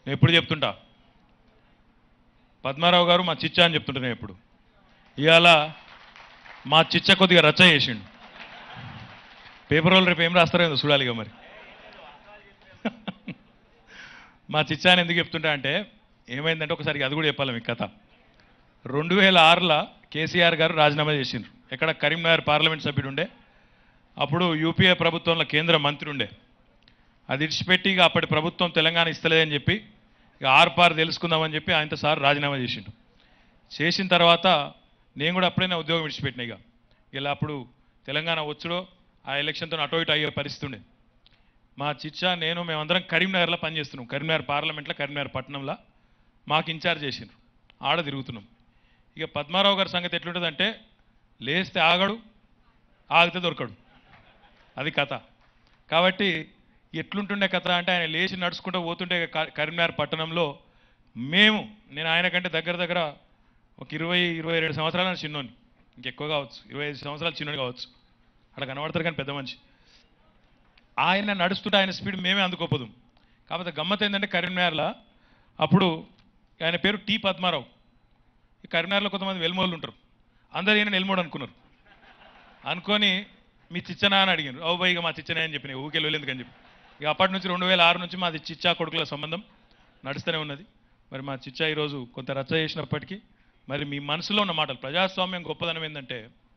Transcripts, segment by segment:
నేను ఎప్పుడు చెప్తుంటా పద్మారావు గారు మా చిచ్చా అని చెప్తుంటా నేను ఎప్పుడు ఇవాళ మా చిచ్చ కొద్దిగా రచ్చ చేసిండు పేపర్ వాళ్ళు రేపు ఏం రాస్తారో ఏదో చూడాలి ఇక మరి మా చిచ్చా అని ఎందుకు చెప్తుంటా అంటే ఏమైందంటే ఒకసారి అది కూడా చెప్పాలి మీకు కథ రెండు వేల ఆరులో కేసీఆర్ గారు రాజీనామా చేసిండ్రు ఎక్కడ కరీంనగర్ పార్లమెంట్ సభ్యుడు ఉండే అప్పుడు యూపీఏ ప్రభుత్వంలో కేంద్ర మంత్రి ఉండే అది ఇడిచిపెట్టి ఇక అప్పటి ప్రభుత్వం తెలంగాణ ఇస్తలేదని చెప్పి ఇక ఆర్పార్ తెలుసుకుందామని చెప్పి ఆయనతో సార్ రాజీనామా చేసిండు చేసిన తర్వాత నేను కూడా అప్పుడే నా ఉద్యోగం విడిచిపెట్టిన ఇక ఇలా అప్పుడు తెలంగాణ వచ్చుడో ఆ ఎలక్షన్తో అటో ఇటు అయ్యే పరిస్థితి ఉండే మా చిచ్చా నేను మేమందరం కరీంనగర్లో పనిచేస్తున్నాం కరీంనగర్ పార్లమెంట్లో కరీంనగర్ పట్టణంలో మాకు ఇన్ఛార్జ్ చేసిండ్రు ఆడ తిరుగుతున్నాం ఇక పద్మారావు గారి సంగతి ఎట్లుంటుందంటే లేస్తే ఆగడు ఆగితే దొరకడు అది కథ కాబట్టి ఎట్లుంటుండే కథ అంటే ఆయన లేచి నడుచుకుంటూ పోతుంటే క- కరీంనగర్ పట్టణంలో మేము నేను ఆయన కంటే దగ్గర దగ్గర ఒక ఇరవై ఇరవై రెండు సంవత్సరాల చిన్నోని ఇంకెక్కువ కావచ్చు ఇరవై ఐదు సంవత్సరాలు చిన్నోని కావచ్చు అక్కడ కనబడతారు కానీ పెద్ద మనిషి ఆయన నడుస్తుంటే ఆయన స్పీడ్ మేమే అందుకోపోదు కాకపోతే గమ్మత్ ఏంటంటే కరీంనగర్లో అప్పుడు ఆయన పేరు టి పద్మారావు ఈ కరీంనగర్లో కొంతమంది వెల్మోళ్ళు ఉంటారు అందరు ఈయన వెల్మోడు అనుకున్నారు అనుకొని మీ చిచ్చనా అని అడిగారు ఓ బై ఇక మా చిచ్చనే అని చెప్పిన ఊకే వెళ్ళేందుకని చెప్పి ఇక అప్పటి నుంచి రెండు వేల ఆరు నుంచి మాది చిచ్చా కొడుకుల సంబంధం నడుస్తూనే ఉన్నది మరి మా చిచ్చా ఈరోజు కొంత రచ్చ చేసినప్పటికీ మరి మీ మనసులో ఉన్న మాటలు ప్రజాస్వామ్యం గొప్పదనం ఏంటంటే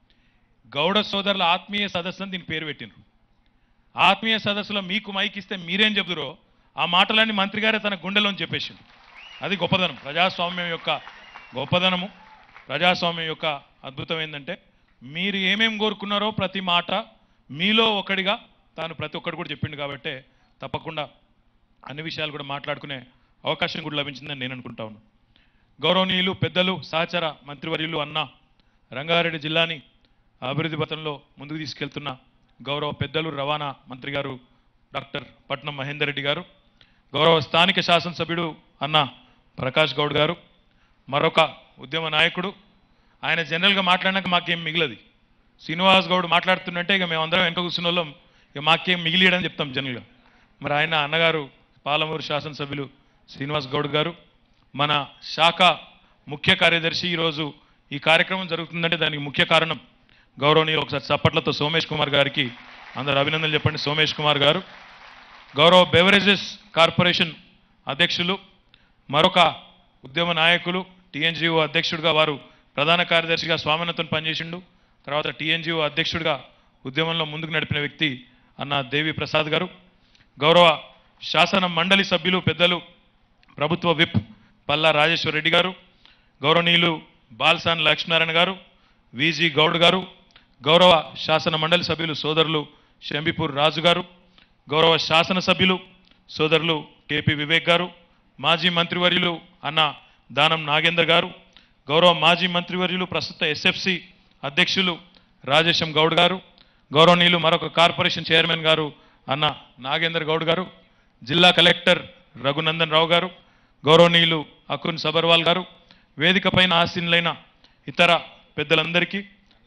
గౌడ సోదరుల ఆత్మీయ సదస్సు అని దీని పేరు పెట్టినరు ఆత్మీయ సదస్సులో మీకు మైక్ ఇస్తే మీరేం చెబుదురో ఆ మాటలన్నీ మంత్రి గారే తన గుండెలోని చెప్పేసిండు అది గొప్పదనం ప్రజాస్వామ్యం యొక్క గొప్పదనము ప్రజాస్వామ్యం యొక్క అద్భుతం ఏంటంటే మీరు ఏమేం కోరుకున్నారో ప్రతి మాట మీలో ఒకడిగా తాను ప్రతి ఒక్కడు కూడా చెప్పిండు కాబట్టే తప్పకుండా అన్ని విషయాలు కూడా మాట్లాడుకునే అవకాశం కూడా లభించిందని నేను అనుకుంటా ఉన్నాను గౌరవనీయులు పెద్దలు సహచర మంత్రివర్యులు అన్న రంగారెడ్డి జిల్లాని అభివృద్ధి పథంలో ముందుకు తీసుకెళ్తున్న గౌరవ పెద్దలు రవాణా మంత్రి గారు డాక్టర్ పట్నం మహేందర్ రెడ్డి గారు గౌరవ స్థానిక శాసనసభ్యుడు అన్న ప్రకాష్ గౌడ్ గారు మరొక ఉద్యమ నాయకుడు ఆయన జనరల్గా మాట్లాడినాక మాకేం మిగిలది శ్రీనివాస్ గౌడ్ మాట్లాడుతున్నట్టే ఇక మేమందరం వెనక కూర్చున్న వాళ్ళం ఇక మాకేం మిగిలియడని చెప్తాం జనరల్గా మరి ఆయన అన్నగారు పాలమూరు శాసనసభ్యులు శ్రీనివాస్ గౌడ్ గారు మన శాఖ ముఖ్య కార్యదర్శి ఈరోజు ఈ కార్యక్రమం జరుగుతుందంటే దానికి ముఖ్య కారణం గౌరవనీయులు ఒకసారి చప్పట్లతో సోమేష్ కుమార్ గారికి అందరు అభినందనలు చెప్పండి సోమేష్ కుమార్ గారు గౌరవ బెవరేజెస్ కార్పొరేషన్ అధ్యక్షులు మరొక ఉద్యమ నాయకులు టీఎన్జిఓ అధ్యక్షుడిగా వారు ప్రధాన కార్యదర్శిగా స్వామినాథన్ పనిచేసిండు తర్వాత టీఎన్జిఓ అధ్యక్షుడిగా ఉద్యమంలో ముందుకు నడిపిన వ్యక్తి అన్న దేవి ప్రసాద్ గారు గౌరవ శాసన మండలి సభ్యులు పెద్దలు ప్రభుత్వ విప్ పల్లా రాజేశ్వర రెడ్డి గారు గౌరవనీయులు బాల్సాన్ లక్ష్మీనారాయణ గారు విజి గౌడ్ గారు గౌరవ శాసన మండలి సభ్యులు సోదరులు షంబిపూర్ రాజు గారు గౌరవ శాసన సభ్యులు సోదరులు కేపీ వివేక్ గారు మాజీ మంత్రివర్యులు అన్న దానం నాగేందర్ గారు గౌరవ మాజీ మంత్రివర్యులు ప్రస్తుత ఎస్ఎఫ్సి అధ్యక్షులు రాజేశం గౌడ్ గారు గౌరవనీయులు మరొక కార్పొరేషన్ చైర్మన్ గారు అన్న నాగేందర్ గౌడ్ గారు జిల్లా కలెక్టర్ రఘునందన్ రావు గారు గౌరవనీయులు అకున్ సబర్వాల్ గారు వేదిక పైన ఆసీనులైన ఇతర పెద్దలందరికీ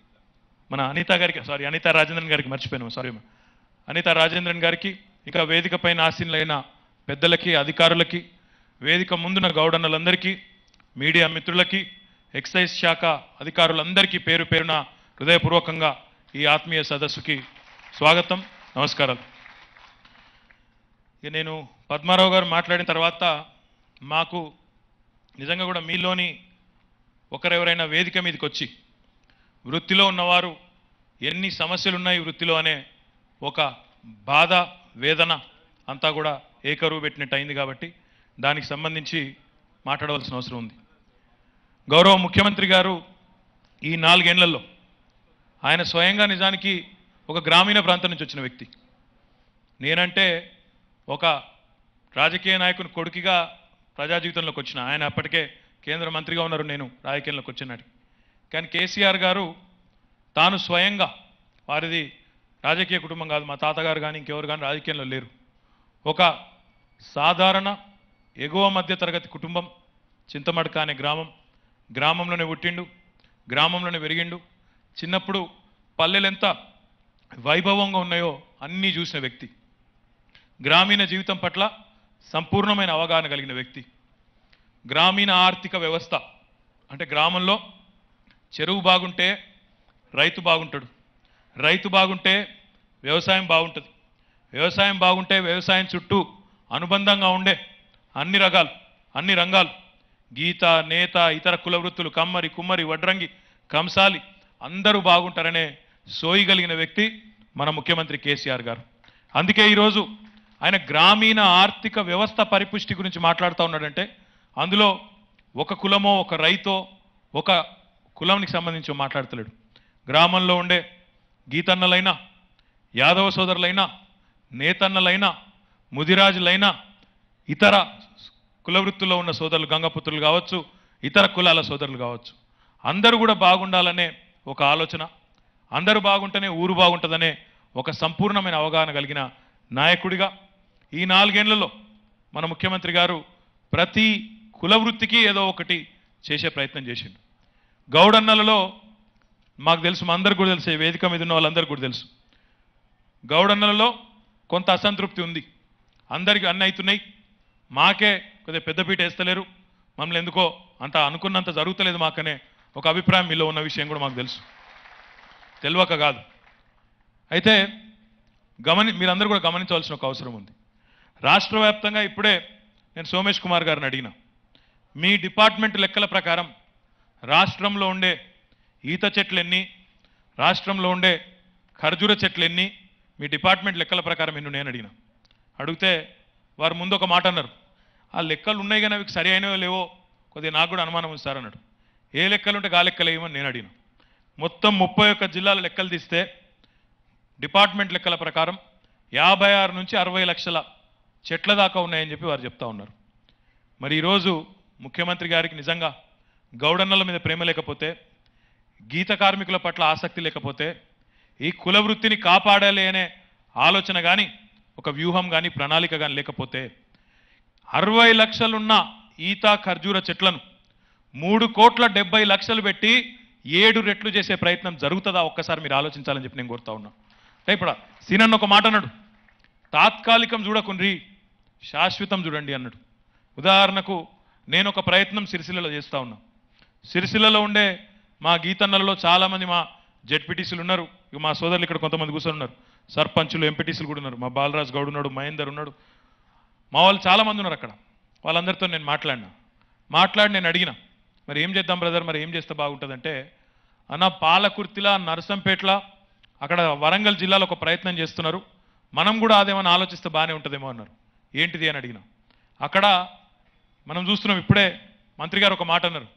మన అనిత గారికి సారీ అనిత రాజేంద్రన్ గారికి మర్చిపోయాను సారీ అనిత రాజేంద్రన్ గారికి ఇంకా వేదిక పైన ఆసీనులైన పెద్దలకి అధికారులకి వేదిక ముందున గౌడన్నలందరికీ మీడియా మిత్రులకి ఎక్సైజ్ శాఖ అధికారులందరికీ పేరు పేరున హృదయపూర్వకంగా ఈ ఆత్మీయ సదస్సుకి స్వాగతం నమస్కారాలు ఇక నేను పద్మారావు గారు మాట్లాడిన తర్వాత మాకు నిజంగా కూడా మీలోని ఒకరెవరైనా వేదిక మీదకి వచ్చి వృత్తిలో ఉన్నవారు ఎన్ని సమస్యలు ఉన్నాయి వృత్తిలో అనే ఒక బాధ వేదన అంతా కూడా ఏకరువు పెట్టినట్టు అయింది కాబట్టి దానికి సంబంధించి మాట్లాడవలసిన అవసరం ఉంది గౌరవ ముఖ్యమంత్రి గారు ఈ నాలుగేళ్లలో ఆయన స్వయంగా నిజానికి ఒక గ్రామీణ ప్రాంతం నుంచి వచ్చిన వ్యక్తి నేనంటే ఒక రాజకీయ నాయకుని కొడుకుగా ప్రజా జీవితంలోకి వచ్చిన ఆయన అప్పటికే కేంద్ర మంత్రిగా ఉన్నారు నేను రాజకీయంలోకి వచ్చినాడు కానీ కేసీఆర్ గారు తాను స్వయంగా వారిది రాజకీయ కుటుంబం కాదు మా తాతగారు కానీ ఇంకెవరు కానీ రాజకీయంలో లేరు ఒక సాధారణ ఎగువ మధ్య తరగతి కుటుంబం చింతమడక అనే గ్రామం గ్రామంలోనే పుట్టిండు గ్రామంలోనే పెరిగిండు చిన్నప్పుడు పల్లెలు ఎంత వైభవంగా ఉన్నాయో అన్నీ చూసిన వ్యక్తి గ్రామీణ జీవితం పట్ల సంపూర్ణమైన అవగాహన కలిగిన వ్యక్తి గ్రామీణ ఆర్థిక వ్యవస్థ అంటే గ్రామంలో చెరువు బాగుంటే రైతు బాగుంటాడు రైతు బాగుంటే వ్యవసాయం బాగుంటుంది వ్యవసాయం బాగుంటే వ్యవసాయం చుట్టూ అనుబంధంగా ఉండే అన్ని రకాలు అన్ని రంగాలు గీత నేత ఇతర కుల వృత్తులు కమ్మరి కుమ్మరి వడ్రంగి కంసాలి అందరూ బాగుంటారనే సోయి కలిగిన వ్యక్తి మన ముఖ్యమంత్రి కేసీఆర్ గారు అందుకే ఈరోజు ఆయన గ్రామీణ ఆర్థిక వ్యవస్థ పరిపుష్టి గురించి మాట్లాడుతూ ఉన్నాడంటే అందులో ఒక కులమో ఒక రైతో ఒక కులానికి సంబంధించి మాట్లాడతలేడు గ్రామంలో ఉండే గీతన్నలైనా యాదవ సోదరులైనా నేతన్నలైనా ముదిరాజులైనా ఇతర కుల వృత్తుల్లో ఉన్న సోదరులు గంగపుత్రులు కావచ్చు ఇతర కులాల సోదరులు కావచ్చు అందరూ కూడా బాగుండాలనే ఒక ఆలోచన అందరూ బాగుంటేనే ఊరు బాగుంటుందనే ఒక సంపూర్ణమైన అవగాహన కలిగిన నాయకుడిగా ఈ నాలుగేళ్లలో మన ముఖ్యమంత్రి గారు ప్రతి కుల వృత్తికి ఏదో ఒకటి చేసే ప్రయత్నం చేసిండు గౌడన్నలలో మాకు తెలుసు మా అందరికి కూడా తెలుసు ఈ వేదిక మీద ఉన్న వాళ్ళందరికీ కూడా తెలుసు గౌడన్నలలో కొంత అసంతృప్తి ఉంది అందరికి అన్ని అవుతున్నాయి మాకే కొద్దిగా పెద్దపీట వేస్తలేరు మమ్మల్ని ఎందుకో అంత అనుకున్నంత జరుగుతలేదు మాకనే ఒక అభిప్రాయం మీలో ఉన్న విషయం కూడా మాకు తెలుసు తెలియక కాదు అయితే గమని మీరందరూ కూడా గమనించవలసిన ఒక అవసరం ఉంది రాష్ట్ర వ్యాప్తంగా ఇప్పుడే నేను సోమేష్ కుమార్ గారిని అడిగిన మీ డిపార్ట్మెంట్ లెక్కల ప్రకారం రాష్ట్రంలో ఉండే ఈత చెట్లు ఎన్ని రాష్ట్రంలో ఉండే ఖర్జూర చెట్లు ఎన్ని మీ డిపార్ట్మెంట్ లెక్కల ప్రకారం ఎన్ని నేను అడిగిన అడిగితే వారు ముందు ఒక మాట అన్నారు ఆ లెక్కలు ఉన్నాయి కానీ అవి సరి అయినవో లేవో కొద్దిగా నాకు కూడా అనుమానం ఉంది సార్ అన్నాడు ఏ లెక్కలు ఉంటే గా లెక్కలు వేయమని నేను అడిగిన మొత్తం ముప్పై ఒక్క జిల్లాల లెక్కలు తీస్తే డిపార్ట్మెంట్ లెక్కల ప్రకారం యాభై ఆరు నుంచి అరవై లక్షల చెట్ల దాకా ఉన్నాయని చెప్పి వారు చెప్తా ఉన్నారు మరి ఈరోజు ముఖ్యమంత్రి గారికి నిజంగా గౌడన్నల మీద ప్రేమ లేకపోతే గీత కార్మికుల పట్ల ఆసక్తి లేకపోతే ఈ కుల వృత్తిని కాపాడాలి అనే ఆలోచన కానీ ఒక వ్యూహం కానీ ప్రణాళిక కానీ లేకపోతే అరవై లక్షలున్న ఈత ఖర్జూర చెట్లను మూడు కోట్ల డెబ్బై లక్షలు పెట్టి ఏడు రెట్లు చేసే ప్రయత్నం జరుగుతుందా ఒక్కసారి మీరు ఆలోచించాలని చెప్పి నేను కోరుతా ఉన్నా అంటే ఇప్పుడు సీనన్న ఒక మాట అన్నాడు తాత్కాలికం చూడకుండ్రి శాశ్వతం చూడండి అన్నాడు ఉదాహరణకు నేను ఒక ప్రయత్నం సిరిసిల్లలో చేస్తా ఉన్నా సిరిసిల్లలో ఉండే మా గీతన్నలలో చాలామంది మా జెడ్పీటీసీలు ఉన్నారు ఇక మా సోదరులు ఇక్కడ కొంతమంది కూర్చొని ఉన్నారు సర్పంచులు ఎంపీటీసీలు కూడా ఉన్నారు మా బాలరాజ్ గౌడ్ ఉన్నాడు మహేందర్ ఉన్నాడు మా వాళ్ళు చాలామంది ఉన్నారు అక్కడ వాళ్ళందరితో నేను మాట్లాడినా మాట్లాడి నేను అడిగిన మరి ఏం చేద్దాం బ్రదర్ మరి ఏం చేస్తే బాగుంటుందంటే అన్న పాలకుర్తిలా నరసంపేట్ల అక్కడ వరంగల్ జిల్లాలో ఒక ప్రయత్నం చేస్తున్నారు మనం కూడా అదేమన్నా ఆలోచిస్తే బాగానే ఉంటుందేమో అన్నారు ఏంటిది అని అడిగిన అక్కడ మనం చూస్తున్నాం ఇప్పుడే మంత్రి గారు ఒక మాట అన్నారు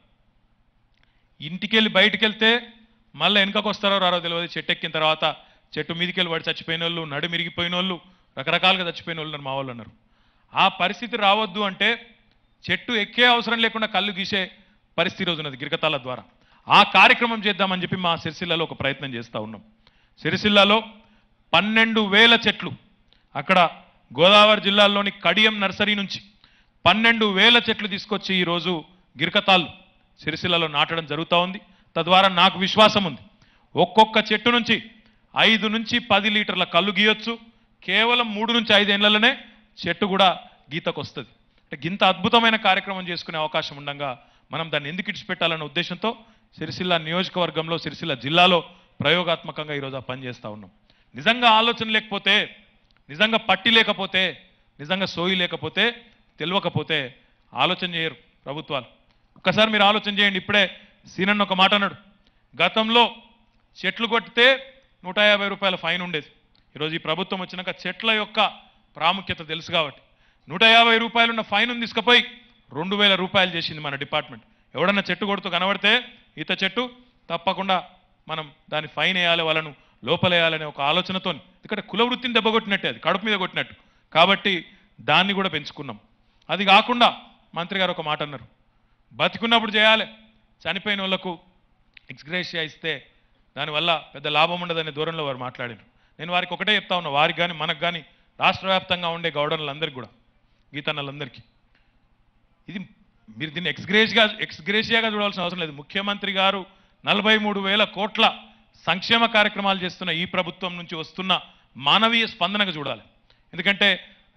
ఇంటికి వెళ్ళి బయటికి వెళ్తే మళ్ళీ వెనకకు వస్తారో రారో తెలియదు చెట్టు ఎక్కిన తర్వాత చెట్టు మీదకి వెళ్ళి పడి చచ్చిపోయిన వాళ్ళు నడు మిరిగిపోయిన వాళ్ళు రకరకాలుగా చచ్చిపోయిన వాళ్ళు ఉన్నారు మా వాళ్ళు అన్నారు ఆ పరిస్థితి రావద్దు అంటే చెట్టు ఎక్కే అవసరం లేకుండా కళ్ళు గీసే పరిస్థితి రోజు ఉన్నది గిరికతాల ద్వారా ఆ కార్యక్రమం చేద్దామని చెప్పి మా సిరిసిల్లలో ఒక ప్రయత్నం చేస్తూ ఉన్నాం సిరిసిల్లలో పన్నెండు వేల చెట్లు అక్కడ గోదావరి జిల్లాలోని కడియం నర్సరీ నుంచి పన్నెండు వేల చెట్లు తీసుకొచ్చి ఈరోజు గిరికతాళ్ళు సిరిసిల్లలో నాటడం జరుగుతూ ఉంది తద్వారా నాకు విశ్వాసం ఉంది ఒక్కొక్క చెట్టు నుంచి ఐదు నుంచి పది లీటర్ల కళ్ళు గీయొచ్చు కేవలం మూడు నుంచి ఐదేళ్లలోనే చెట్టు కూడా గీతకు వస్తుంది అంటే గింత అద్భుతమైన కార్యక్రమం చేసుకునే అవకాశం ఉండగా మనం దాన్ని ఎందుకు ఇడిచిపెట్టాలనే ఉద్దేశంతో సిరిసిల్ల నియోజకవర్గంలో సిరిసిల్ల జిల్లాలో ప్రయోగాత్మకంగా ఈరోజు ఆ పని చేస్తూ ఉన్నాం నిజంగా ఆలోచన లేకపోతే నిజంగా పట్టి లేకపోతే నిజంగా సోయి లేకపోతే తెలియకపోతే ఆలోచన చేయరు ప్రభుత్వాలు ఒక్కసారి మీరు ఆలోచన చేయండి ఇప్పుడే సీనన్న ఒక మాట అన్నాడు గతంలో చెట్లు కొట్టితే నూట యాభై రూపాయల ఫైన్ ఉండేది ఈరోజు ఈ ప్రభుత్వం వచ్చినాక చెట్ల యొక్క ప్రాముఖ్యత తెలుసు కాబట్టి నూట యాభై రూపాయలున్న ఫైన్ తీసుకుపోయి రెండు వేల రూపాయలు చేసింది మన డిపార్ట్మెంట్ ఎవడన్నా చెట్టు కొడుతూ కనబడితే ఈత చెట్టు తప్పకుండా మనం దాని ఫైన్ వేయాలి వాళ్ళను లోపలేయాలనే ఒక ఆలోచనతో ఎందుకంటే కుల వృత్తిని దెబ్బ కొట్టినట్టే అది కడుపు మీద కొట్టినట్టు కాబట్టి దాన్ని కూడా పెంచుకున్నాం అది కాకుండా మంత్రి గారు ఒక మాట అన్నారు బతికున్నప్పుడు చేయాలి చనిపోయిన వాళ్ళకు ఎక్స్గ్రేషియా ఇస్తే దానివల్ల పెద్ద లాభం ఉండదనే దూరంలో వారు మాట్లాడారు నేను వారికి ఒకటే చెప్తా ఉన్నా వారికి కానీ మనకు కానీ రాష్ట్ర వ్యాప్తంగా ఉండే గౌడనులందరికీ కూడా గీతన్నలందరికీ ఇది మీరు దీన్ని ఎక్స్గ్రేజ్గా ఎక్స్గ్రేషియాగా చూడాల్సిన అవసరం లేదు ముఖ్యమంత్రి గారు నలభై మూడు వేల కోట్ల సంక్షేమ కార్యక్రమాలు చేస్తున్న ఈ ప్రభుత్వం నుంచి వస్తున్న మానవీయ స్పందనగా చూడాలి ఎందుకంటే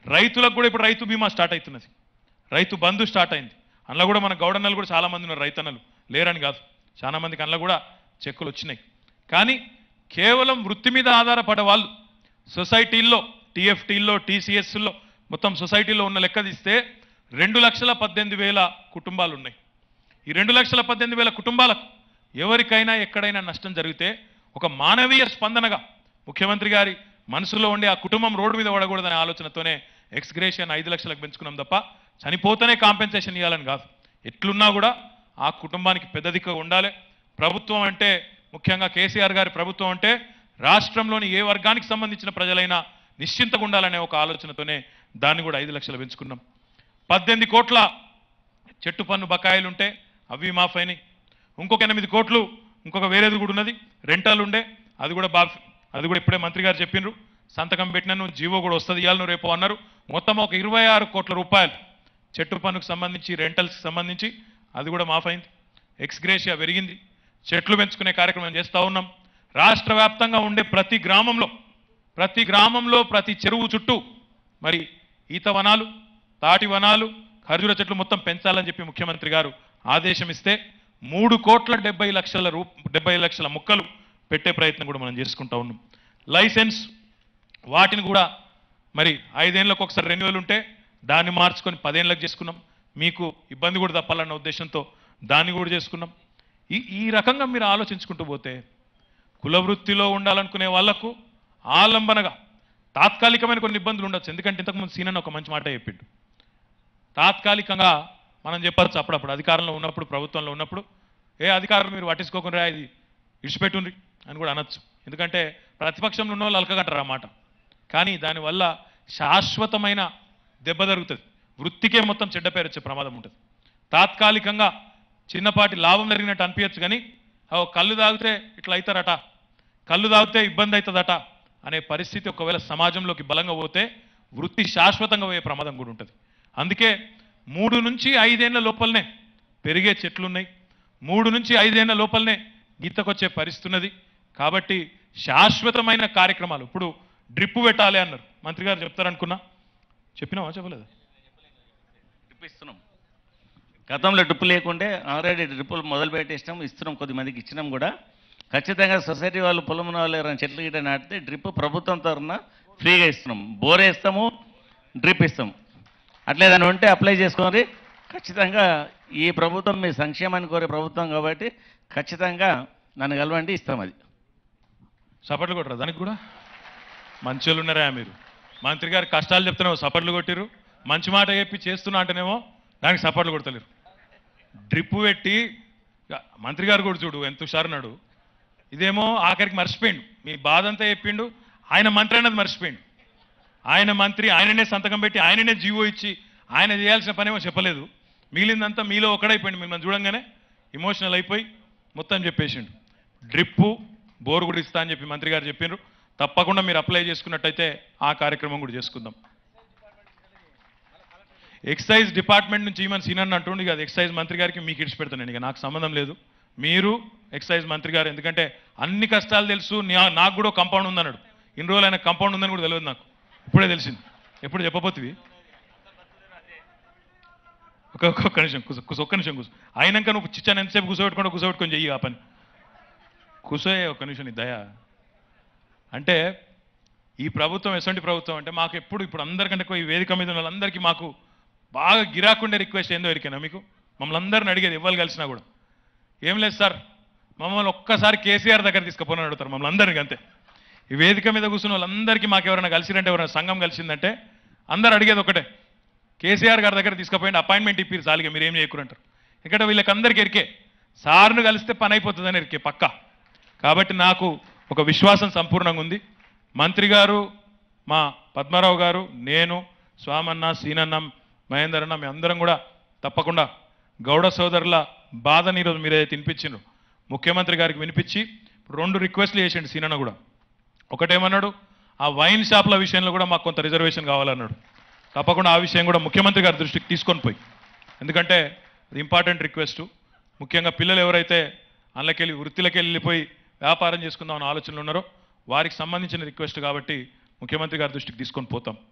రైతులకు కూడా ఇప్పుడు రైతు బీమా స్టార్ట్ అవుతున్నది రైతు బంధు స్టార్ట్ అయింది అందులో కూడా మన గౌడన్నలు కూడా చాలా మంది ఉన్నారు రైతన్నలు లేరని కాదు చాలా మందికి అందులో కూడా చెక్కులు వచ్చినాయి కానీ కేవలం వృత్తి మీద ఆధారపడే వాళ్ళు సొసైటీల్లో టీఎఫ్టీల్లో టీసీఎస్లో మొత్తం సొసైటీలో ఉన్న లెక్క తీస్తే రెండు లక్షల పద్దెనిమిది వేల కుటుంబాలు ఉన్నాయి ఈ రెండు లక్షల పద్దెనిమిది వేల కుటుంబాలకు ఎవరికైనా ఎక్కడైనా నష్టం జరిగితే ఒక మానవీయ స్పందనగా ముఖ్యమంత్రి గారి మనసులో ఉండే ఆ కుటుంబం రోడ్డు మీద పడకూడదనే ఆలోచనతోనే ఎక్స్గ్రేషన్ ఐదు లక్షలకు పెంచుకున్నాం తప్ప చనిపోతేనే కాంపెన్సేషన్ ఇవ్వాలని కాదు ఎట్లున్నా కూడా ఆ కుటుంబానికి పెద్ద దిక్కు ఉండాలి ప్రభుత్వం అంటే ముఖ్యంగా కేసీఆర్ గారి ప్రభుత్వం అంటే రాష్ట్రంలోని ఏ వర్గానికి సంబంధించిన ప్రజలైనా నిశ్చింతగా ఉండాలనే ఒక ఆలోచనతోనే దాన్ని కూడా ఐదు లక్షలు పెంచుకున్నాం పద్దెనిమిది కోట్ల చెట్టు పన్ను బకాయిలు ఉంటే అవి మాఫ్ అయినాయి ఇంకొక ఎనిమిది కోట్లు ఇంకొక వేరేది కూడా ఉన్నది రెంటాలు ఉండే అది కూడా బాఫ్ అది కూడా ఇప్పుడే మంత్రి గారు చెప్పిండ్రు సంతకం పెట్టినాను జీవో కూడా వస్తుంది ఇవ్వాలను రేపు అన్నారు మొత్తం ఒక ఇరవై ఆరు కోట్ల రూపాయలు చెట్టు పన్నుకు సంబంధించి రెంటల్స్కి సంబంధించి అది కూడా మాఫ్ అయింది ఎక్స్గ్రేషియా పెరిగింది చెట్లు పెంచుకునే కార్యక్రమం చేస్తూ ఉన్నాం రాష్ట్ర వ్యాప్తంగా ఉండే ప్రతి గ్రామంలో ప్రతి గ్రామంలో ప్రతి చెరువు చుట్టూ మరి ఈత వనాలు తాటి వనాలు ఖర్జూర చెట్లు మొత్తం పెంచాలని చెప్పి ముఖ్యమంత్రి గారు ఆదేశం ఇస్తే మూడు కోట్ల డెబ్బై లక్షల రూ డెబ్బై లక్షల మొక్కలు పెట్టే ప్రయత్నం కూడా మనం చేసుకుంటా ఉన్నాం లైసెన్స్ వాటిని కూడా మరి ఐదేళ్ళకు ఒకసారి రెన్యువల్ ఉంటే దాన్ని మార్చుకొని పదేళ్ళకి చేసుకున్నాం మీకు ఇబ్బంది కూడా తప్పాలన్న ఉద్దేశంతో దాన్ని కూడా చేసుకున్నాం ఈ ఈ రకంగా మీరు ఆలోచించుకుంటూ పోతే కుల వృత్తిలో ఉండాలనుకునే వాళ్లకు ఆలంబనగా తాత్కాలికమైన కొన్ని ఇబ్బందులు ఉండొచ్చు ఎందుకంటే ఇంతకుముందు సీనన్ ఒక మంచి మాట చెప్పిండు తాత్కాలికంగా మనం చెప్పచ్చు అప్పుడప్పుడు అధికారంలో ఉన్నప్పుడు ప్రభుత్వంలో ఉన్నప్పుడు ఏ అధికారులు మీరు పట్టించుకోకుండా ఇది ఇడిచిపెట్టుండ్రి అని కూడా అనొచ్చు ఎందుకంటే ప్రతిపక్షంలో ఉన్న వాళ్ళు అలకగంటారు అన్నమాట కానీ దానివల్ల శాశ్వతమైన దెబ్బ జరుగుతుంది వృత్తికే మొత్తం చెడ్డ పేరు వచ్చే ప్రమాదం ఉంటుంది తాత్కాలికంగా చిన్నపాటి లాభం జరిగినట్టు అనిపించచ్చు కానీ ఓ కళ్ళు తాగితే ఇట్లా అవుతారట కళ్ళు తాగితే ఇబ్బంది అవుతుందట అనే పరిస్థితి ఒకవేళ సమాజంలోకి బలంగా పోతే వృత్తి శాశ్వతంగా పోయే ప్రమాదం కూడా ఉంటుంది అందుకే మూడు నుంచి ఐదేళ్ల లోపలనే పెరిగే చెట్లున్నాయి మూడు నుంచి ఐదేళ్ల లోపలనే గీతకొచ్చే పరిస్థితి ఉన్నది కాబట్టి శాశ్వతమైన కార్యక్రమాలు ఇప్పుడు డ్రిప్ పెట్టాలి అన్నారు మంత్రి గారు చెప్తారనుకున్నా చెప్పినావా చెప్పలేదు డ్రిప్ ఇస్తున్నాం గతంలో డ్రిప్ లేకుంటే ఆల్రెడీ డ్రిప్పులు మొదలు పెట్టేసినాం ఇస్తున్నాం కొద్ది మందికి ఇచ్చినాం కూడా ఖచ్చితంగా సొసైటీ వాళ్ళు పొలం వాళ్ళు ఎవరైనా చెట్లు గిట్ట నాటితే డ్రిప్ ప్రభుత్వం తరఫున ఫ్రీగా ఇస్తున్నాం బోర్ వేస్తాము డ్రిప్ ఇస్తాం అట్లే దాన్ని ఉంటే అప్లై చేసుకొని ఖచ్చితంగా ఈ ప్రభుత్వం మీ సంక్షేమాన్ని కోరే ప్రభుత్వం కాబట్టి ఖచ్చితంగా నన్ను కలవండి ఇస్తాం అది సపట్లు కొట్టరా దానికి కూడా మంచోళ్ళు ఉన్నారా మీరు మంత్రి గారు కష్టాలు చెప్తున్నావు సపట్లు కొట్టిరు మంచి మాట చెప్పి చేస్తున్నా అంటేనేమో దానికి సపట్లు కొడతలేరు డ్రిప్ పెట్టి ఇక మంత్రి గారు కూడా చూడు ఎంత హుషారున్నాడు ఇదేమో ఆఖరికి మర్చిపోయిండు మీ బాధ అంతా చెప్పిండు ఆయన మంత్రి అన్నది మర్చిపోయిండు ఆయన మంత్రి ఆయననే సంతకం పెట్టి ఆయననే జీవో ఇచ్చి ఆయన చేయాల్సిన పనేమో చెప్పలేదు మిగిలిందంతా మీలో ఒకడైపోయింది మిమ్మల్ని చూడంగానే ఇమోషనల్ అయిపోయి మొత్తం చెప్పేసిండు డ్రిప్పు బోర్ కూడా ఇస్తా అని చెప్పి మంత్రి గారు చెప్పిండ్రు తప్పకుండా మీరు అప్లై చేసుకున్నట్టయితే ఆ కార్యక్రమం కూడా చేసుకుందాం ఎక్సైజ్ డిపార్ట్మెంట్ నుంచి ఈమెన్ సీనియర్ అంటుండే కాదు ఎక్సైజ్ మంత్రి గారికి మీకు ఇడిచి పెడతాను ఇక నాకు సంబంధం లేదు మీరు ఎక్సైజ్ మంత్రి గారు ఎందుకంటే అన్ని కష్టాలు తెలుసు నా- నాకు కూడా కంపౌండ్ ఉందన్నాడు ఇన్ని రోజులు ఆయన కంపౌండ్ ఉందని కూడా తెలియదు నాకు ఇప్పుడే తెలిసింది ఎప్పుడు చెప్పబోతుంది ఒక ఒక్క నిమిషం కూసో కూసో ఒక్క నిమిషం కూసో అయినాక నువ్వు చిచ్చాను ఎంతసేపు కూర్చోబెట్టుకుంటూ కూర్చోబెట్టుకొని చెయ్యి ఆ పని కూసోయే ఒక్క నిమిషం నీ దయ అంటే ఈ ప్రభుత్వం ఎటువంటి ప్రభుత్వం అంటే మాకు ఎప్పుడు ఇప్పుడు అందరికంటే ఎక్కువ ఈ వేదిక మీద ఉన్న వాళ్ళందరికీ మాకు బాగా గిరాకుండే రిక్వెస్ట్ ఏందో ఎరికేనా మీకు మమ్మల్ని అందరిని అడిగేది ఇవ్వాలి కలిసినా కూడా ఏం లేదు సార్ మమ్మల్ని ఒక్కసారి కేసీఆర్ దగ్గర తీసుకుపోని అడుగుతారు మమ్మల్ని అందరికీ అంతే ఈ వేదిక మీద కూర్చున్న వాళ్ళందరికీ మాకు ఎవరైనా కలిసిరంటే ఎవరైనా సంఘం కలిసిందంటే అందరు అడిగేది ఒకటే కేసీఆర్ గారి దగ్గర తీసుకుపోయింది అపాయింట్మెంట్ ఇప్పిరు సాలిగా మీరు ఏం చేయకురంటారు ఇక్కడ వీళ్ళకి అందరికీ ఎరికే సార్ను కలిస్తే పని అయిపోతుందని ఎరికే పక్కా కాబట్టి నాకు ఒక విశ్వాసం సంపూర్ణంగా ఉంది మంత్రి గారు మా పద్మారావు గారు నేను స్వామన్న సీనన్న మహేందర్ అన్న మీ అందరం కూడా తప్పకుండా గౌడ సోదరుల బాధని ఈరోజు మీరైతే తినిపించిండ్రు ముఖ్యమంత్రి గారికి వినిపించి రెండు రిక్వెస్ట్లు చేసిండు సీనన్న కూడా ఒకటేమన్నాడు ఆ వైన్ షాప్ల విషయంలో కూడా మాకు కొంత రిజర్వేషన్ కావాలన్నాడు తప్పకుండా ఆ విషయం కూడా ముఖ్యమంత్రి గారి దృష్టికి తీసుకొని పోయి ఎందుకంటే అది ఇంపార్టెంట్ రిక్వెస్ట్ ముఖ్యంగా పిల్లలు ఎవరైతే అందులోకెళ్ళి వృత్తిలోకి వెళ్ళిపోయి వ్యాపారం చేసుకుందాం అనే ఆలోచనలు ఉన్నారో వారికి సంబంధించిన రిక్వెస్ట్ కాబట్టి ముఖ్యమంత్రి గారి దృష్టికి తీసుకొని పోతాం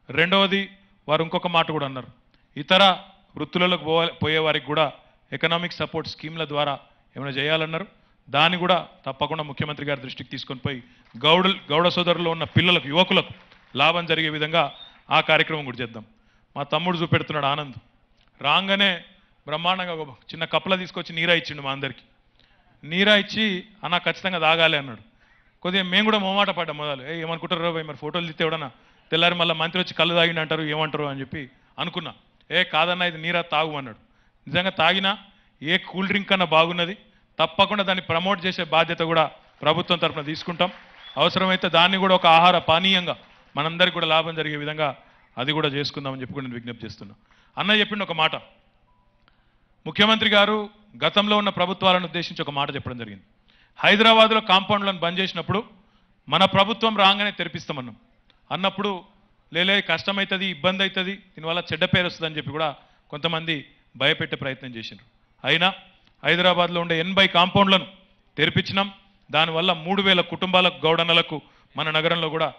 రెండవది వారు ఇంకొక మాట కూడా అన్నారు ఇతర వృత్తులకు పోవ- పోయే వారికి కూడా ఎకనామిక్ సపోర్ట్ స్కీమ్ల ద్వారా ఏమైనా చేయాలన్నారు దాన్ని కూడా తప్పకుండా ముఖ్యమంత్రి గారి దృష్టికి తీసుకొని పోయి గౌడ గౌడ సోదరులో ఉన్న పిల్లలకు యువకులకు లాభం జరిగే విధంగా ఆ కార్యక్రమం కూడా చేద్దాం మా తమ్ముడు చూపెడుతున్నాడు ఆనంద్ రాగానే బ్రహ్మాండంగా ఒక చిన్న కప్పల తీసుకొచ్చి నీరా ఇచ్చిండు మా అందరికి నీరా ఇచ్చి అన్న ఖచ్చితంగా తాగాలి అన్నాడు కొద్దిగా మేము కూడా మొమాట పడ్డాం మొదలు ఏ ఏమనుకుంటారు రా భయ్ మరి ఫోటోలు తీస్తే ఎవడన్నా తెల్లారి మళ్ళీ మంత్రి వచ్చి కళ్ళు తాగిండు అంటారు ఏమంటారు అని చెప్పి అనుకున్నా ఏ కాదన్న ఇది నీరా తాగు అన్నాడు నిజంగా తాగినా ఏ కూల్ డ్రింక్ కన్నా బాగున్నది తప్పకుండా దాన్ని ప్రమోట్ చేసే బాధ్యత కూడా ప్రభుత్వం తరఫున తీసుకుంటాం అవసరమైతే దాన్ని కూడా ఒక ఆహార పానీయంగా మనందరికీ కూడా లాభం జరిగే విధంగా అది కూడా చేసుకుందామని చెప్పి కూడా నేను విజ్ఞప్తి చేస్తున్నా అన్న చెప్పిండు ఒక మాట ముఖ్యమంత్రి గారు గతంలో ఉన్న ప్రభుత్వాలను ఉద్దేశించి ఒక మాట చెప్పడం జరిగింది హైదరాబాద్లో కాంపౌండ్లను బంద్ చేసినప్పుడు మన ప్రభుత్వం రాగానే తెరిపిస్తామన్నాం అన్నప్పుడు లేలే కష్టమవుతుంది ఇబ్బంది అవుతుంది దీనివల్ల చెడ్డ పేరు వస్తుందని చెప్పి కూడా కొంతమంది భయపెట్టే ప్రయత్నం చేసిండ్రు అయినా హైదరాబాద్లో ఉండే ఎనభై కాంపౌండ్లను తెరిపించినాం దానివల్ల మూడు వేల కుటుంబాలకు గౌడనలకు మన నగరంలో కూడా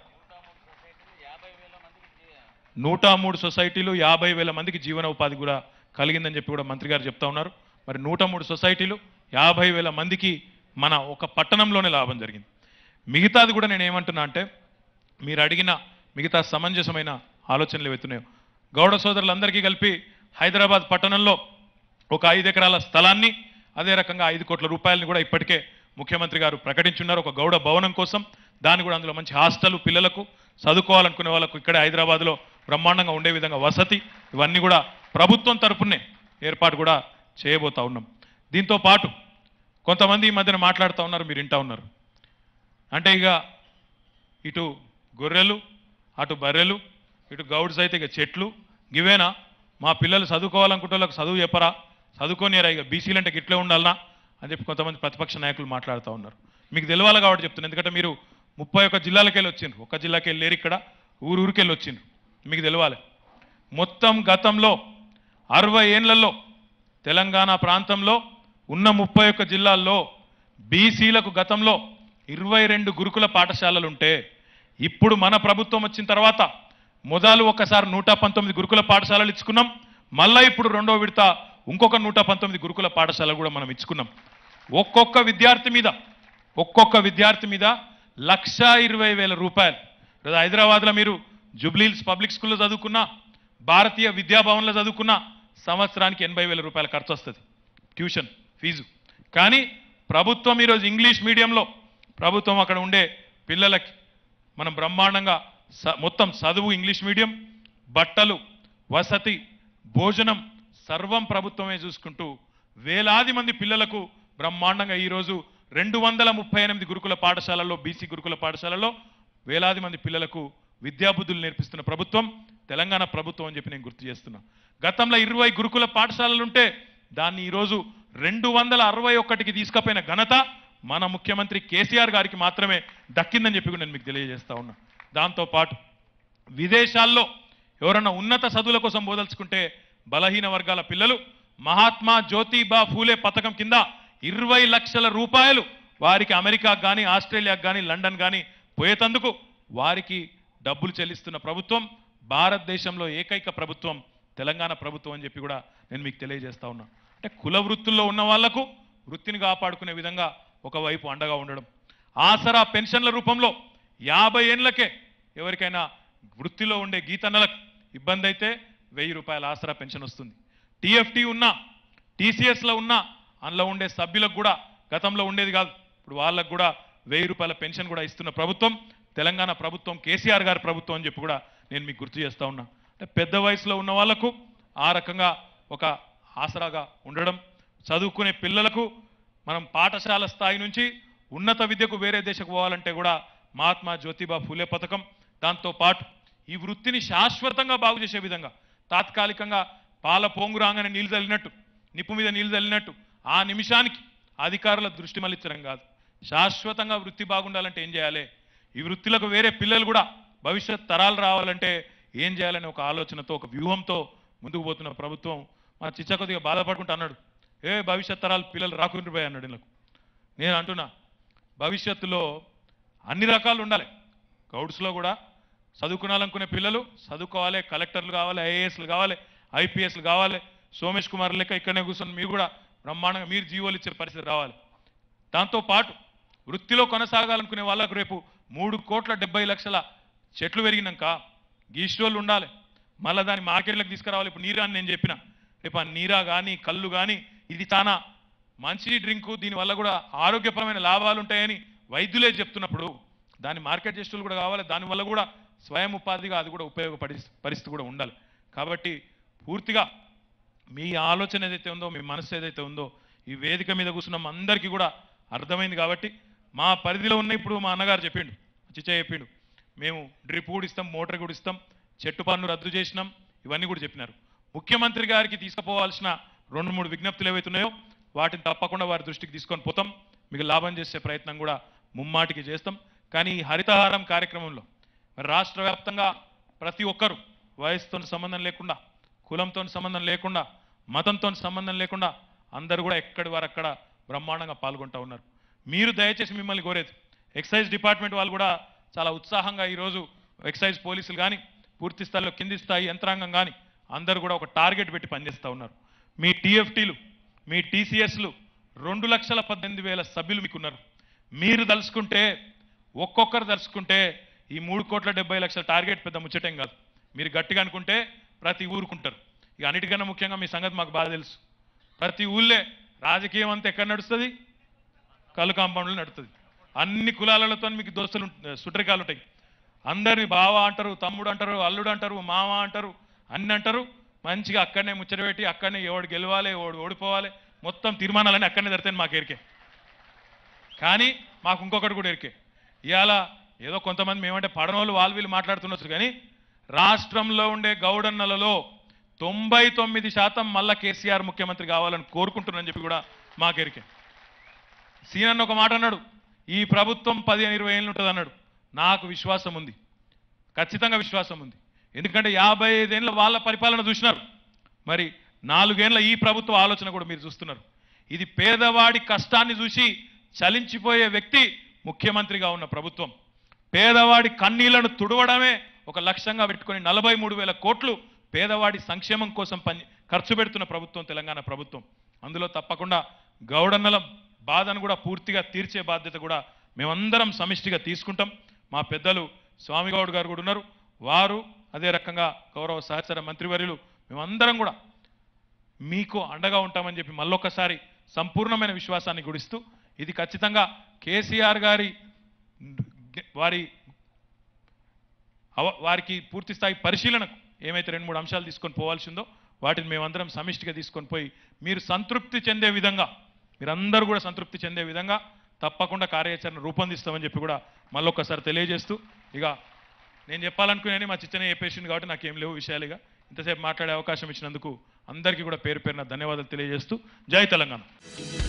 నూట మూడు సొసైటీలు యాభై వేల మందికి జీవన ఉపాధి కూడా కలిగిందని చెప్పి కూడా మంత్రి గారు చెప్తా ఉన్నారు మరి నూట మూడు సొసైటీలు యాభై వేల మందికి మన ఒక పట్టణంలోనే లాభం జరిగింది మిగతాది కూడా నేను ఏమంటున్నా అంటే మీరు అడిగిన మిగతా సమంజసమైన ఆలోచనలు ఎత్తున్నాయి గౌడ సోదరులందరికీ కలిపి హైదరాబాద్ పట్టణంలో ఒక ఐదు ఎకరాల స్థలాన్ని అదే రకంగా ఐదు కోట్ల రూపాయలని కూడా ఇప్పటికే ముఖ్యమంత్రి గారు ప్రకటించున్నారు ఒక గౌడ భవనం కోసం దాన్ని కూడా అందులో మంచి హాస్టల్ పిల్లలకు చదువుకోవాలనుకునే వాళ్ళకు ఇక్కడే హైదరాబాద్లో బ్రహ్మాండంగా ఉండే విధంగా వసతి ఇవన్నీ కూడా ప్రభుత్వం తరపునే ఏర్పాటు కూడా చేయబోతా ఉన్నాం దీంతో పాటు కొంతమంది ఈ మధ్యన మాట్లాడుతూ ఉన్నారు మీరు వింటా ఉన్నారు అంటే ఇక ఇటు గొర్రెలు అటు బర్రెలు ఇటు గౌడ్స్ అయితే ఇక చెట్లు ఇవేనా మా పిల్లలు చదువుకోవాలనుకుంటే వాళ్ళకి చదువు చెప్పరా చదువుకోనియరా ఇక బీసీలు అంటే ఇట్లే ఉండాలనా అని చెప్పి కొంతమంది ప్రతిపక్ష నాయకులు మాట్లాడుతూ ఉన్నారు మీకు తెలవాలి కాబట్టి చెప్తున్నాను ఎందుకంటే మీరు ముప్పై ఒక్క జిల్లాలకు వెళ్ళి వచ్చిండ్రు ఒక్క జిల్లాకి వెళ్ళి లేరు ఇక్కడ ఊరు ఊరికి వెళ్ళి వచ్చిండ్రు మీకు తెలవాలి మొత్తం గతంలో అరవై ఏండ్లలో తెలంగాణ ప్రాంతంలో ఉన్న ముప్పై ఒక్క జిల్లాల్లో బీసీలకు గతంలో ఇరవై రెండు గురుకుల పాఠశాలలు ఉంటే ఇప్పుడు మన ప్రభుత్వం వచ్చిన తర్వాత మొదలు ఒకసారి నూట పంతొమ్మిది గురుకుల పాఠశాలలు ఇచ్చుకున్నాం మళ్ళా ఇప్పుడు రెండో విడత ఇంకొక నూట పంతొమ్మిది గురుకుల పాఠశాలలు కూడా మనం ఇచ్చుకున్నాం ఒక్కొక్క విద్యార్థి మీద ఒక్కొక్క విద్యార్థి మీద లక్ష ఇరవై వేల రూపాయలు లేదా హైదరాబాద్లో మీరు జుబ్లీల్స్ పబ్లిక్ స్కూల్లో చదువుకున్నా భారతీయ విద్యాభవన్లో చదువుకున్నా సంవత్సరానికి ఎనభై వేల రూపాయల ఖర్చు వస్తుంది ట్యూషన్ ఫీజు కానీ ప్రభుత్వం ఈరోజు ఇంగ్లీష్ మీడియంలో ప్రభుత్వం అక్కడ ఉండే పిల్లలకి మనం బ్రహ్మాండంగా స- మొత్తం చదువు ఇంగ్లీష్ మీడియం బట్టలు వసతి భోజనం సర్వం ప్రభుత్వమే చూసుకుంటూ వేలాది మంది పిల్లలకు బ్రహ్మాండంగా ఈరోజు రెండు వందల ముప్పై ఎనిమిది గురుకుల పాఠశాలల్లో బీసీ గురుకుల పాఠశాలలో వేలాది మంది పిల్లలకు విద్యాబుద్ధులు నేర్పిస్తున్న ప్రభుత్వం తెలంగాణ ప్రభుత్వం అని చెప్పి నేను గుర్తు చేస్తున్నా గతంలో ఇరవై గురుకుల పాఠశాలలు ఉంటే దాన్ని ఈరోజు రెండు వందల అరవై ఒక్కటికి తీసుకుపోయిన ఘనత మన ముఖ్యమంత్రి కేసీఆర్ గారికి మాత్రమే దక్కిందని చెప్పి కూడా నేను మీకు తెలియజేస్తా ఉన్నా దాంతోపాటు విదేశాల్లో ఎవరన్నా ఉన్నత చదువుల కోసం బోదలుచుకుంటే బలహీన వర్గాల పిల్లలు మహాత్మా జ్యోతిబా ఫూలే పథకం కింద ఇరవై లక్షల రూపాయలు వారికి అమెరికాకు కానీ ఆస్ట్రేలియాకు కానీ లండన్ కానీ పోయేతందుకు వారికి డబ్బులు చెల్లిస్తున్న ప్రభుత్వం భారతదేశంలో ఏకైక ప్రభుత్వం తెలంగాణ ప్రభుత్వం అని చెప్పి కూడా నేను మీకు తెలియజేస్తా ఉన్నా అంటే కుల వృత్తుల్లో ఉన్న వాళ్లకు వృత్తిని కాపాడుకునే విధంగా ఒకవైపు అండగా ఉండడం ఆసరా పెన్షన్ల రూపంలో యాభై ఏండ్లకే ఎవరికైనా వృత్తిలో ఉండే గీతన్నలకు ఇబ్బంది అయితే వెయ్యి రూపాయల ఆసరా పెన్షన్ వస్తుంది టీఎఫ్టీ ఉన్నా టీసీఎస్లో ఉన్నా అందులో ఉండే సభ్యులకు కూడా గతంలో ఉండేది కాదు ఇప్పుడు వాళ్ళకు కూడా వెయ్యి రూపాయల పెన్షన్ కూడా ఇస్తున్న ప్రభుత్వం తెలంగాణ ప్రభుత్వం కేసీఆర్ గారి ప్రభుత్వం అని చెప్పి కూడా నేను మీకు గుర్తు చేస్తా ఉన్నా అంటే పెద్ద వయసులో ఉన్న వాళ్లకు ఆ రకంగా ఒక ఆసరాగా ఉండడం చదువుకునే పిల్లలకు మనం పాఠశాల స్థాయి నుంచి ఉన్నత విద్యకు వేరే దేశకు పోవాలంటే కూడా మహాత్మా జ్యోతిబా ఫూలే పథకం దాంతో పాటు ఈ వృత్తిని శాశ్వతంగా బాగు చేసే విధంగా తాత్కాలికంగా పాల పోంగు రాగానే నీళ్లు చల్లినట్టు నిప్పు మీద నీళ్లు చల్లినట్టు ఆ నిమిషానికి అధికారుల దృష్టి మళ్ళించడం కాదు శాశ్వతంగా వృత్తి బాగుండాలంటే ఏం చేయాలి ఈ వృత్తులకు వేరే పిల్లలు కూడా భవిష్యత్ తరాలు రావాలంటే ఏం చేయాలనే ఒక ఆలోచనతో ఒక వ్యూహంతో ముందుకు పోతున్న ప్రభుత్వం మా చిచ్చ కొద్దిగా బాధపడుకుంటూ అన్నాడు ఏ భవిష్యత్ తరాలు పిల్లలు రాకుండా పోయి అన్నాడు వీళ్ళకు నేను అంటున్నా భవిష్యత్తులో అన్ని రకాలు ఉండాలి గౌడ్స్లో కూడా చదువుకోవాలనుకునే పిల్లలు చదువుకోవాలి కలెక్టర్లు కావాలి ఐఏఎస్లు కావాలి ఐపీఎస్లు కావాలి సోమేష్ కుమార్ లెక్క ఇక్కడనే కూర్చొని మీరు కూడా బ్రహ్మాండంగా మీరు జీవోలు ఇచ్చే పరిస్థితి రావాలి దాంతో పాటు వృత్తిలో కొనసాగాలనుకునే వాళ్ళకు రేపు మూడు కోట్ల డెబ్బై లక్షల చెట్లు పెరిగినాక గీస్టోళ్ళు ఉండాలి మళ్ళీ దాన్ని మార్కెట్లకు తీసుకురావాలి ఇప్పుడు నీరా అని నేను చెప్పిన రేపు ఆ నీరా కానీ కళ్ళు కానీ ఇది చాలా మంచి డ్రింకు దీనివల్ల కూడా ఆరోగ్యపరమైన లాభాలు ఉంటాయని వైద్యులే చెప్తున్నప్పుడు దాన్ని మార్కెట్ చేసేవాళ్ళు కూడా కావాలి దానివల్ల కూడా స్వయం ఉపాధిగా అది కూడా ఉపయోగపడి పరిస్థితి కూడా ఉండాలి కాబట్టి పూర్తిగా మీ ఆలోచన ఏదైతే ఉందో మీ మనసు ఏదైతే ఉందో ఈ వేదిక మీద కూర్చున్న అందరికీ కూడా అర్థమైంది కాబట్టి మా పరిధిలో ఉన్న ఇప్పుడు మా అన్నగారు చెప్పిండు చిచ్చయ్య చెప్పిండు మేము డ్రిప్ కూడా ఇస్తాం మోటార్ కూడా ఇస్తాం చెట్టు పన్ను రద్దు చేసినాం ఇవన్నీ కూడా చెప్పినారు ముఖ్యమంత్రి గారికి తీసుకుపోవాల్సిన రెండు మూడు విజ్ఞప్తులు ఏవైతే ఉన్నాయో వాటిని తప్పకుండా వారి దృష్టికి తీసుకొని పోతాం మీకు లాభం చేసే ప్రయత్నం కూడా ముమ్మాటికి చేస్తాం కానీ ఈ హరితహారం కార్యక్రమంలో మరి రాష్ట్ర వ్యాప్తంగా ప్రతి ఒక్కరు వయసుతో సంబంధం లేకుండా కులంతో సంబంధం లేకుండా మతంతో సంబంధం లేకుండా అందరూ కూడా ఎక్కడి వారు అక్కడ బ్రహ్మాండంగా పాల్గొంటూ ఉన్నారు మీరు దయచేసి మిమ్మల్ని కోరేది ఎక్సైజ్ డిపార్ట్మెంట్ వాళ్ళు కూడా చాలా ఉత్సాహంగా ఈరోజు ఎక్సైజ్ పోలీసులు కానీ పూర్తి స్థాయిలో కింది స్థాయి యంత్రాంగం కానీ అందరూ కూడా ఒక టార్గెట్ పెట్టి పనిచేస్తూ ఉన్నారు మీ టీఎఫ్టీలు మీ టీసీఎస్లు రెండు లక్షల పద్దెనిమిది వేల సభ్యులు మీకున్నారు మీరు తలుచుకుంటే ఒక్కొక్కరు తలుచుకుంటే ఈ మూడు కోట్ల డెబ్బై లక్షల టార్గెట్ పెద్ద ముచ్చటేం కాదు మీరు గట్టిగా అనుకుంటే ప్రతి ఊరుకుంటారు ఇక అన్నిటికన్నా ముఖ్యంగా మీ సంగతి మాకు బాగా తెలుసు ప్రతి ఊళ్ళే రాజకీయం అంతా ఎక్కడ నడుస్తుంది కళ్ళు కాంపౌండ్లో నడుస్తుంది అన్ని కులాలతో మీకు దోస్తులు ఉంట- సుట్రికాలు ఉంటాయి అందరిని బావ అంటారు తమ్ముడు అంటారు అల్లుడు అంటారు మామ అంటారు అన్ని అంటారు మంచిగా అక్కడనే ముచ్చట పెట్టి అక్కడనే ఎవడు గెలవాలి ఎవడు ఓడిపోవాలి మొత్తం తీర్మానాలన్నీ అక్కడనే జరుగుతాయి మాకు ఎరికే కానీ మాకు ఇంకొకటి కూడా ఎరికే ఇవాళ ఏదో కొంతమంది మేమంటే పడనోళ్ళు వాళ్ళు వీళ్ళు మాట్లాడుతుండొచ్చు కానీ రాష్ట్రంలో ఉండే గౌడన్నలలో తొంభై తొమ్మిది శాతం మళ్ళా కేసీఆర్ ముఖ్యమంత్రి కావాలని కోరుకుంటున్నారని చెప్పి కూడా మాకు ఎరికే సీనన్న ఒక మాట అన్నాడు ఈ ప్రభుత్వం పదిహేను ఇరవై ఏళ్ళు ఉంటుంది అన్నాడు నాకు విశ్వాసం ఉంది ఖచ్చితంగా విశ్వాసం ఉంది ఎందుకంటే యాభై ఐదేళ్ళ వాళ్ళ పరిపాలన చూసినారు మరి నాలుగేళ్ల ఈ ప్రభుత్వ ఆలోచన కూడా మీరు చూస్తున్నారు ఇది పేదవాడి కష్టాన్ని చూసి చలించిపోయే వ్యక్తి ముఖ్యమంత్రిగా ఉన్న ప్రభుత్వం పేదవాడి కన్నీళ్లను తుడవడమే ఒక లక్ష్యంగా పెట్టుకొని నలభై మూడు వేల కోట్లు పేదవాడి సంక్షేమం కోసం పని ఖర్చు పెడుతున్న ప్రభుత్వం తెలంగాణ ప్రభుత్వం అందులో తప్పకుండా గౌడన్నల బాధను కూడా పూర్తిగా తీర్చే బాధ్యత కూడా మేమందరం సమిష్టిగా తీసుకుంటాం మా పెద్దలు స్వామిగౌడ్ గారు కూడా ఉన్నారు వారు అదే రకంగా గౌరవ సహచర మంత్రివర్యులు మేమందరం కూడా మీకు అండగా ఉంటామని చెప్పి మళ్ళొక్కసారి సంపూర్ణమైన విశ్వాసాన్ని గుడిస్తూ ఇది ఖచ్చితంగా కేసీఆర్ గారి వారి అవ- వారికి పూర్తి స్థాయి పరిశీలనకు ఏమైతే రెండు మూడు అంశాలు తీసుకొని పోవాల్సిందో వాటిని మేమందరం సమిష్టిగా తీసుకొని పోయి మీరు సంతృప్తి చెందే విధంగా మీరందరూ కూడా సంతృప్తి చెందే విధంగా తప్పకుండా కార్యాచరణ రూపొందిస్తామని చెప్పి కూడా మళ్ళొక్కసారి తెలియజేస్తూ ఇక నేను చెప్పాలనుకునే మా చిచ్చనే చెప్పేసింది కాబట్టి నాకేం లేవు విషయాలుగా ఇంతసేపు మాట్లాడే అవకాశం ఇచ్చినందుకు అందరికీ కూడా పేరు పేరున ధన్యవాదాలు తెలియజేస్తూ జై తెలంగాణ